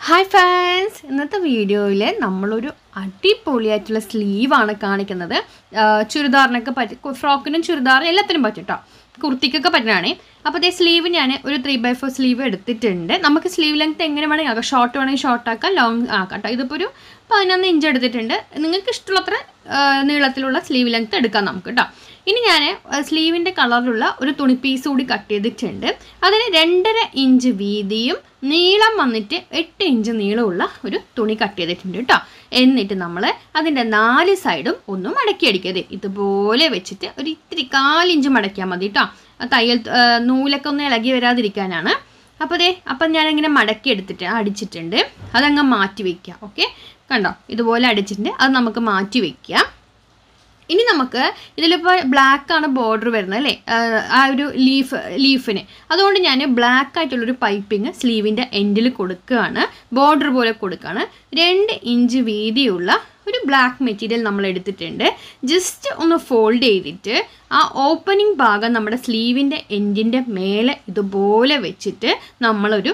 Hi fans ഇന്നത്തെ വീഡിയോയിൽ നമ്മളൊരു അടിപൊളിയായിട്ടുള്ള സ്ലീവാണ് കാണിക്കുന്നത് ആ, ചുരിദാറിനൊക്കെ പറ്റി ഫ്രോക്കിനും ചുരിദാറിനും എല്ലാത്തിനും പറ്റും കേട്ടോ കുർത്തിക്കൊക്കെ പറ്റുന്നതാണേ അപ്പോൾ അതേ സ്ലീവ് ഞാൻ ഒരു ത്രീ ബൈ ഫോർ സ്ലീവ് എടുത്തിട്ടുണ്ട് നമുക്ക് സ്ലീവ് ലെങ്ത് എങ്ങനെ വേണമെങ്കിൽ ആക്കാം ഷോർട്ട് വേണമെങ്കിൽ ഷോർട്ട് ആക്കാം ലോങ് ആക്കാം കേട്ടോ ഇതിപ്പോൾ ഒരു പതിനൊന്ന് ഇഞ്ച് എടുത്തിട്ടുണ്ട് നിങ്ങൾക്ക് ഇഷ്ടമുള്ളത്ര ആ, നീളത്തിലുള്ള സ്ലീവ് ലെങ്ത് എടുക്കാം നമുക്ക് കേട്ടോ ഇനി ഞാൻ സ്ലീവിൻ്റെ കളറിലുള്ള ഒരു തുണി പീസ് കൂടി കട്ട് ചെയ്തിട്ടുണ്ട് അതിന് രണ്ടര ഇഞ്ച് വീതിയും നീളം വന്നിട്ട് എട്ട് ഇഞ്ച് നീളമുള്ള ഒരു തുണി കട്ട് ചെയ്തിട്ടുണ്ട് കേട്ടോ എന്നിട്ട് നമ്മൾ അതിൻ്റെ നാല് സൈഡും ഒന്ന് മടക്കി അടിക്കരുത് ഇതുപോലെ വെച്ചിട്ട് ഒരു ഇത്തിരി കാലിഞ്ച് മടക്കിയാൽ മതി കേട്ടോ ആ തയ്യൽ ആ, നൂലൊക്കെ ഒന്ന് ഇളകി വരാതിരിക്കാനാണ് അപ്പോൾ ദേ അപ്പം ഞാനിങ്ങനെ മടക്കി എടുത്തിട്ട് അടിച്ചിട്ടുണ്ട് അതങ്ങ് മാറ്റി വയ്ക്കുക ഓക്കെ കണ്ടോ ഇതുപോലെ അടിച്ചിട്ടുണ്ട് അത് നമുക്ക് മാറ്റി വയ്ക്കാം ഇനി നമുക്ക് ഇതിലിപ്പോൾ ബ്ലാക്ക് ആണ് ബോർഡർ വരുന്നത് അല്ലേ ആഹ് ആ ഒരു ലീഫ് ലീഫിന് അതുകൊണ്ട് ഞാൻ ബ്ലാക്ക് ആയിട്ടുള്ളൊരു പൈപ്പിങ് സ്ലീവിൻ്റെ എൻഡിൽ കൊടുക്കുകയാണ് ബോർഡർ പോലെ കൊടുക്കുകയാണ് രണ്ട് ഇഞ്ച് വീതിയുള്ള ഒരു ബ്ലാക്ക് മെറ്റീരിയൽ നമ്മൾ എടുത്തിട്ടുണ്ട് ജസ്റ്റ് ഒന്ന് ഫോൾഡ് ചെയ്തിട്ട് ആ ഓപ്പണിംഗ് ഭാഗം നമ്മുടെ സ്ലീവിൻ്റെ എൻഡിൻ്റെ മേലെ ഇതുപോലെ വെച്ചിട്ട് നമ്മളൊരു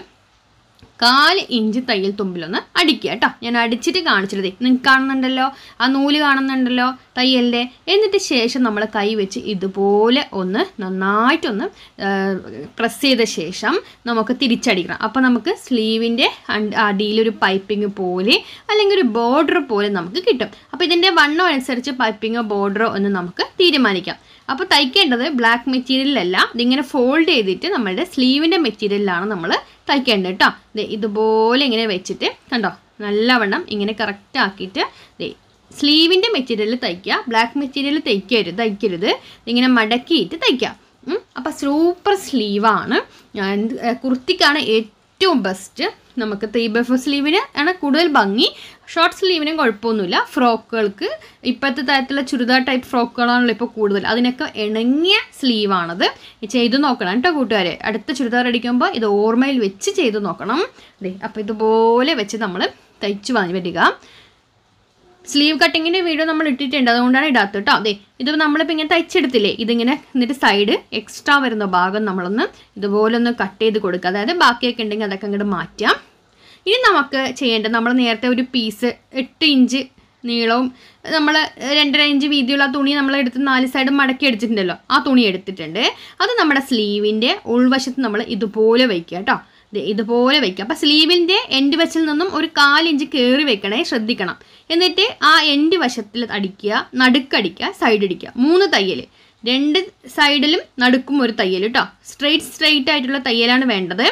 കാല് ഇഞ്ച് തയ്യൽ തുമ്പിലൊന്ന് അടിക്കുക കേട്ടോ ഞാൻ അടിച്ചിട്ട് കാണിച്ചിട്ടതേ നിങ്ങൾക്ക് കാണുന്നുണ്ടല്ലോ ആ നൂല് കാണുന്നുണ്ടല്ലോ തയ്യലിൻ്റെ എന്നിട്ട് ശേഷം നമ്മൾ കൈ വെച്ച് ഇതുപോലെ ഒന്ന് നന്നായിട്ടൊന്ന് പ്രസ് ചെയ്ത ശേഷം നമുക്ക് തിരിച്ചടിക്കണം അപ്പോൾ നമുക്ക് സ്ലീവിൻ്റെ അടിയിലൊരു പൈപ്പിംഗ് പോലെ അല്ലെങ്കിൽ ഒരു ബോർഡർ പോലെ നമുക്ക് കിട്ടും അപ്പോൾ ഇതിൻ്റെ വണ്ണം അനുസരിച്ച് പൈപ്പിങ്ങോ ബോർഡറോ ഒന്ന് നമുക്ക് തീരുമാനിക്കാം അപ്പോൾ തയ്ക്കേണ്ടത് ബ്ലാക്ക് മെറ്റീരിയലല്ല ഇതിങ്ങനെ ഫോൾഡ് ചെയ്തിട്ട് നമ്മളുടെ സ്ലീവിൻ്റെ മെറ്റീരിയലിലാണ് നമ്മൾ തയ്ക്കേണ്ടത് കേട്ടോ ദേ ഇതുപോലെ ഇങ്ങനെ വെച്ചിട്ട് കണ്ടോ നല്ലവണ്ണം ഇങ്ങനെ കറക്റ്റ് ആക്കിയിട്ട് ദേ സ്ലീവിൻ്റെ മെറ്റീരിയൽ തയ്ക്കുക ബ്ലാക്ക് മെറ്റീരിയൽ തയ്ക്കരുത് തയ്ക്കരുത് ഇങ്ങനെ മടക്കിയിട്ട് തയ്ക്കുക അപ്പോൾ സൂപ്പർ സ്ലീവാണ് ഞാൻ ഏഹ്, കുർത്തിക്കാണ് ഏറ്റവും ബെസ്റ്റ് നമുക്ക് ത്രീ ബൈ ഫോർ സ്ലീവിന് ആണ് കൂടുതൽ ഭംഗി ഷോർട്ട് സ്ലീവിനും കുഴപ്പമൊന്നുമില്ല ഫ്രോക്കുകൾക്ക് ഇപ്പോഴത്തെ തരത്തിലുള്ള ചുരിദാർ ടൈപ്പ് ഫ്രോക്കുകളാണല്ലോ ഇപ്പോൾ കൂടുതൽ അതിനൊക്കെ ഇണങ്ങിയ സ്ലീവാണത് ചെയ്ത് നോക്കണം കേട്ടോ കൂട്ടുകാരെ അടുത്ത ചുരിദാർ അടിക്കുമ്പോൾ ഇത് ഓർമ്മയിൽ വെച്ച് ചെയ്ത് നോക്കണം അതെ അപ്പോൾ ഇതുപോലെ വെച്ച് നമ്മൾ തയ്ച്ച് വാങ്ങി വരിക സ്ലീവ് കട്ടിങ്ങിൻ്റെ വീഡിയോ നമ്മൾ ഇട്ടിട്ടുണ്ട് അതുകൊണ്ടാണ് ഇടാത്തത് കേട്ടോ അതെ ഇത് നമ്മളിപ്പോൾ ഇങ്ങനെ തയ്ച്ചെടുത്തില്ലേ ഇതിങ്ങനെ എന്നിട്ട് സൈഡ് എക്സ്ട്രാ വരുന്ന ഭാഗം നമ്മളൊന്ന് ഇതുപോലെ ഒന്ന് കട്ട് ചെയ്ത് കൊടുക്കുക അതായത് ബാക്കിയൊക്കെ ഉണ്ടെങ്കിൽ അതൊക്കെ അങ്ങോട്ട് മാറ്റാം ഇനി നമുക്ക് ചെയ്യേണ്ടത് നമ്മൾ നേരത്തെ ഒരു പീസ് എട്ട് ഇഞ്ച് നീളവും നമ്മൾ രണ്ടര ഇഞ്ച് വീതിയുള്ള ആ തുണി നമ്മൾ എടുത്ത് നാല് സൈഡ് മടക്കി അടിച്ചിട്ടുണ്ടല്ലോ ആ തുണി എടുത്തിട്ടുണ്ട് അത് നമ്മുടെ സ്ലീവിൻ്റെ ഉൾവശത്ത് നമ്മൾ ഇതുപോലെ വയ്ക്കുക കേട്ടോ ദേ ഇതുപോലെ വയ്ക്കുക അപ്പോൾ സ്ലീവിൻ്റെ എൻഡ് വശത്തിൽ നിന്നും ഒരു കാലിഞ്ച് കയറി വെക്കണേ ശ്രദ്ധിക്കണം എന്നിട്ട് ആ എൻഡ് വശത്തിൽ അടിക്കുക നടുക്കടിക്കുക സൈഡ് അടിക്കുക മൂന്ന് തയ്യൽ രണ്ട് സൈഡിലും നടുക്കും ഒരു തയ്യൽ കേട്ടോ സ്ട്രെയിറ്റ് സ്ട്രെയിറ്റ് ആയിട്ടുള്ള തയ്യലാണ് വേണ്ടത്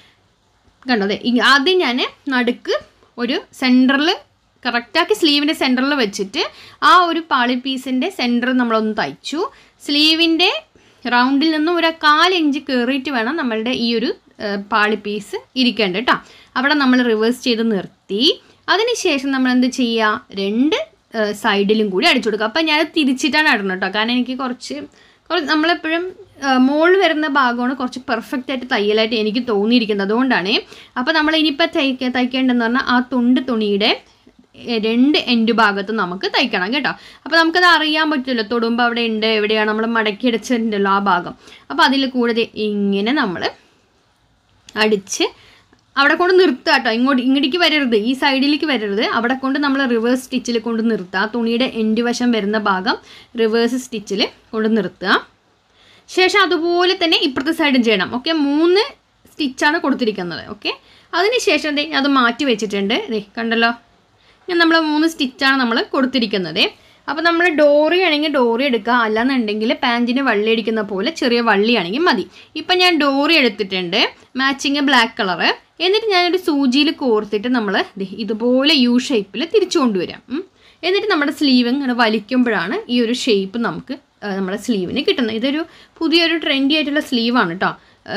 കണ്ടോ അതെ ഇ- ആദ്യം ഞാൻ നടുക്ക് ഒരു സെൻറ്ററിൽ കറക്റ്റാക്കി സ്ലീവിൻ്റെ സെൻറ്ററിൽ വെച്ചിട്ട് ആ ഒരു പാളി പീസിൻ്റെ സെൻറ്റർ നമ്മളൊന്ന് തയ്ച്ചു സ്ലീവിൻ്റെ റൗണ്ടിൽ നിന്നും ഒരു കാലിഞ്ച് കയറിയിട്ട് വേണം നമ്മളുടെ ഈ ഒരു ഏഹ്, പാളി പീസ് ഇരിക്കേണ്ടത് കേട്ടോ അവിടെ നമ്മൾ റിവേഴ്സ് ചെയ്ത് നിർത്തി അതിനുശേഷം നമ്മൾ എന്ത് ചെയ്യുക രണ്ട് ഏഹ്, സൈഡിലും കൂടി അടിച്ചു കൊടുക്കുക അപ്പം ഞാൻ തിരിച്ചിട്ടാണ് ഇടുന്നത് കേട്ടോ കാരണം എനിക്ക് കുറച്ച് കുറച്ച് നമ്മളെപ്പോഴും മോൾ വരുന്ന ഭാഗമാണ് കുറച്ച് പെർഫെക്റ്റ് ആയിട്ട് തയ്യലായിട്ട് എനിക്ക് തോന്നിയിരിക്കുന്നത് അതുകൊണ്ടാണ് അപ്പോൾ നമ്മൾ ഇനിയിപ്പോൾ തയ്ക്ക തയ്ക്കേണ്ടതെന്ന് പറഞ്ഞാൽ ആ തുണ്ട് തുണിയുടെ എ, രണ്ട് എൻഡ് ഭാഗത്ത് നമുക്ക് തയ്ക്കണം കേട്ടോ അപ്പോൾ നമുക്കത് അറിയാൻ പറ്റുമല്ലോ തൊടുമ്പോൾ അവിടെ ഉണ്ട് എവിടെയാണ് നമ്മൾ മടക്കി അടിച്ചിട്ടുണ്ടല്ലോ ആ ഭാഗം അപ്പോൾ അതിൽ കൂടെ ദേ ഇങ്ങനെ നമ്മൾ അടിച്ച് അവിടെ കൊണ്ട് നിർത്തുക കേട്ടോ ഇങ്ങോട്ട് ഇങ്ങോട്ടേക്ക് വരരുത് ഈ സൈഡിലേക്ക് വരരുത് അവിടെ കൊണ്ട് നമ്മൾ റിവേഴ്സ് സ്റ്റിച്ചിൽ കൊണ്ട് നിർത്തുക ആ തുണിയുടെ എൻഡ് വശം വരുന്ന ഭാഗം റിവേഴ്സ് സ്റ്റിച്ചിൽ കൊണ്ട് നിർത്തുക ശേഷം അതുപോലെ തന്നെ ഇപ്പുറത്തെ സൈഡും ചെയ്യണം ഓക്കെ മൂന്ന് സ്റ്റിച്ചാണ് കൊടുത്തിരിക്കുന്നത് ഓക്കെ അതിനുശേഷം ദേ അത് മാറ്റി വെച്ചിട്ടുണ്ട് ദേ കണ്ടല്ലോ ഇങ്ങനെ നമ്മൾ മൂന്ന് സ്റ്റിച്ചാണ് നമ്മൾ കൊടുത്തിരിക്കുന്നത് അപ്പോൾ നമ്മൾ ഡോറി ആണെങ്കിൽ ഡോറി എടുക്കുക അല്ലാന്നുണ്ടെങ്കിൽ പാൻറ്റിന് വള്ളി അടിക്കുന്ന പോലെ ചെറിയ വള്ളിയാണെങ്കിൽ മതി ഇപ്പം ഞാൻ ഡോറി എടുത്തിട്ടുണ്ട് മാച്ചിങ് ബ്ലാക്ക് കളറ് എന്നിട്ട് ഞാനൊരു സൂചിയിൽ കോർത്തിട്ട് നമ്മൾ ഇതുപോലെ യു ഷേപ്പിൽ തിരിച്ചു കൊണ്ടുവരാം ഉം. എന്നിട്ട് നമ്മുടെ സ്ലീവ് ഇങ്ങനെ വലിക്കുമ്പോഴാണ് ഈ ഒരു ഷേപ്പ് നമുക്ക് ആ, നമ്മുടെ സ്ലീവിന് കിട്ടുന്നത് ഇതൊരു പുതിയൊരു ട്രെൻഡി ആയിട്ടുള്ള സ്ലീവാണ് കേട്ടോ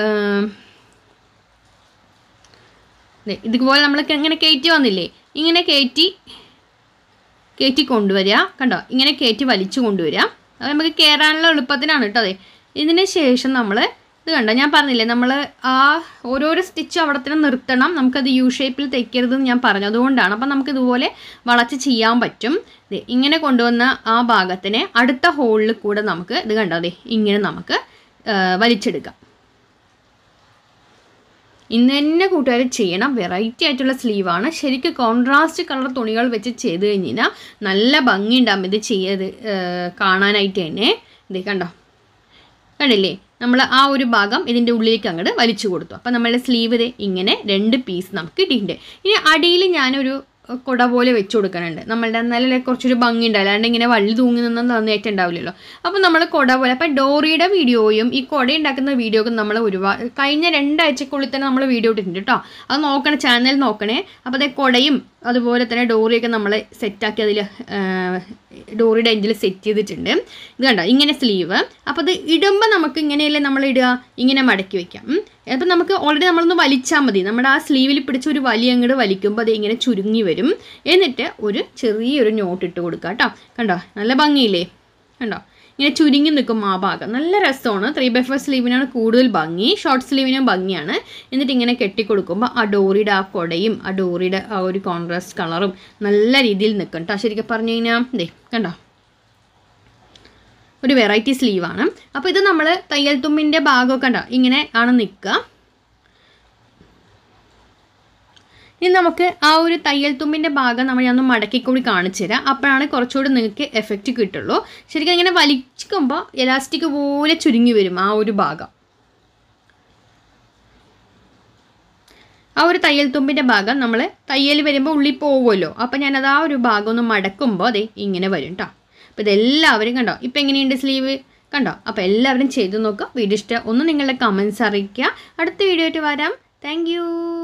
ദേ, ഇതുപോലെ നമ്മൾ ഇങ്ങനെ കയറ്റി വന്നില്ലേ ഇങ്ങനെ കയറ്റി കയറ്റി കൊണ്ടുവരിക കണ്ടോ ഇങ്ങനെ കയറ്റി വലിച്ചു കൊണ്ടുവരിക അത് നമുക്ക് കയറാനുള്ള എളുപ്പത്തിനാണ് കേട്ടോ അതെ ഇതിന് ശേഷം നമ്മൾ ഇത് കണ്ടോ ഞാൻ പറഞ്ഞില്ലേ നമ്മൾ ആ ഓരോരോ സ്റ്റിച്ച് അവിടെ തന്നെ നിർത്തണം നമുക്കത് യു ഷേപ്പിൽ തയ്ക്കരുതെന്ന് ഞാൻ പറഞ്ഞു അതുകൊണ്ടാണ് അപ്പം നമുക്ക് ഇതുപോലെ വളച്ച് ചെയ്യാൻ പറ്റും ദേ ഇങ്ങനെ കൊണ്ടുവന്ന ആ ഭാഗത്തിനെ അടുത്ത ഹോളിൽ കൂടെ നമുക്ക് ഇത് കണ്ടോ അതെ ഇങ്ങനെ നമുക്ക് ആ, വലിച്ചെടുക്കാം ഇന്ന് തന്നെ കൂട്ടുകാർ ചെയ്യണം വെറൈറ്റി ആയിട്ടുള്ള സ്ലീവാണ് ശരിക്കും കോൺട്രാസ്റ്റ് കളർ തുണികൾ വെച്ച് ചെയ്ത് കഴിഞ്ഞാൽ നല്ല ഭംഗിയുണ്ടാകും ഇത് ചെയ്യത് ഏർ, കാണാനായിട്ട് തന്നെ ഇത് കണ്ടോ കണ്ടില്ലേ നമ്മൾ ആ ഒരു ഭാഗം ഇതിൻ്റെ ഉള്ളിലേക്ക് അങ്ങോട്ട് വലിച്ചു കൊടുത്തു അപ്പം നമ്മളുടെ സ്ലീവ് ഇത് ഇങ്ങനെ രണ്ട് പീസ് നമുക്ക് കിട്ടിയിട്ടുണ്ട് ഇനി അടിയിൽ ഞാനൊരു അഹ്, കുട പോലെ വെച്ച് കൊടുക്കാനുണ്ട് നമ്മളുടെ നല്ല കുറച്ചൊരു ഭംഗി ഉണ്ട് അല്ലാണ്ട് ഇങ്ങനെ വള്ളി തൂങ്ങി നിന്നും നന്നായിട്ട് ഉണ്ടാവില്ലല്ലോ അപ്പോൾ നമ്മൾ കുട പോലെ അപ്പം ഡോറിയുടെ വീഡിയോയും ഈ കുട ഉണ്ടാക്കുന്ന വീഡിയോയും നമ്മൾ ഒരുപാട് കഴിഞ്ഞ രണ്ടാഴ്ചക്കുള്ളിൽ തന്നെ നമ്മൾ വീഡിയോ ഇട്ടിട്ടുണ്ട് കേട്ടോ അത് നോക്കണേ ചാനൽ നോക്കണേ അപ്പോൾ അതേ കുടയും അതുപോലെ തന്നെ ഡോറിയൊക്കെ നമ്മൾ സെറ്റാക്കി അതിൽ ഡോറിയുടെ എൻഡിൽ സെറ്റ് ചെയ്തിട്ടുണ്ട് ഇത് കണ്ടോ ഇങ്ങനെ സ്ലീവ് അപ്പോൾ അത് ഇടുമ്പോൾ നമുക്ക് ഇങ്ങനെയല്ലേ നമ്മൾ ഇടുക ഇങ്ങനെ മടക്കി വെക്കാം ഉം. അപ്പം നമുക്ക് ഓൾറെഡി നമ്മളൊന്ന് വലിച്ചാൽ മതി നമ്മുടെ ആ സ്ലീവിൽ പിടിച്ച് ഒരു വലിയ അങ്ങോട്ട് വലിക്കുമ്പോൾ അത് ഇങ്ങനെ ചുരുങ്ങി വരും എന്നിട്ട് ഒരു ചെറിയൊരു നോട്ട് ഇട്ട് കൊടുക്കുക കേട്ടോ കണ്ടോ നല്ല ഭംഗിയില്ലേ കണ്ടോ ഇങ്ങനെ ചുരുങ്ങി നിൽക്കും ആ ഭാഗം നല്ല രസമാണ് ത്രീ ബൈ ഫോർ സ്ലീവിനാണ് കൂടുതൽ ഭംഗി ഷോർട്ട് സ്ലീവിനും ഭംഗിയാണ് എന്നിട്ട് ഇങ്ങനെ കെട്ടിക്കൊടുക്കുമ്പോൾ ആ ഡോറിയുടെ ആ കൊടയും ആ ഡോറിയുടെ ആ ഒരു കോൺട്രാസ്റ്റ് കളറും നല്ല രീതിയിൽ നിൽക്കും കേട്ടോ ശരിക്കും പറഞ്ഞു കഴിഞ്ഞാൽ ദേ കണ്ടോ ഒരു വെറൈറ്റി സ്ലീവാണ് അപ്പോൾ ഇത് നമ്മൾ തയ്യൽ തുമ്പിൻ്റെ ഭാഗമൊക്കെ ഉണ്ടോ ഇങ്ങനെ ആണ് നിൽക്കുക ഇനി നമുക്ക് ആ ഒരു തയ്യൽ തുമ്പിൻ്റെ ഭാഗം നമ്മൾ ഞാൻ ഒന്ന് മടക്കി കൂടി കാണിച്ചു തരാം അപ്പോഴാണ് കുറച്ചുകൂടി നിങ്ങൾക്ക് എഫക്റ്റ് കിട്ടുള്ളൂ ശരിക്കും ഇങ്ങനെ വലിക്കുമ്പോൾ എലാസ്റ്റിക് പോലെ ചുരുങ്ങി വരും ആ ഒരു ഭാഗം ആ ഒരു തയ്യൽ തുമ്പിൻ്റെ ഭാഗം നമ്മൾ തയ്യൽ വരുമ്പോൾ ഉള്ളിൽ പോകുമല്ലോ അപ്പോൾ ഞാനത് ആ ഒരു ഭാഗം ഒന്ന് മടക്കുമ്പോൾ അതെ ഇങ്ങനെ വരും കേട്ടോ അപ്പോൾ ഇതെല്ലാവരും കണ്ടോ ഇപ്പോൾ എങ്ങനെയുണ്ട് സ്ലീവ് കണ്ടോ അപ്പോൾ എല്ലാവരും ചെയ്തു നോക്കുക വീഡിയോ ഇഷ്ടം ഒന്ന് നിങ്ങളുടെ കമൻസ് അറിയിക്കുക അടുത്ത വീഡിയോ ആയിട്ട് വരാം താങ്ക്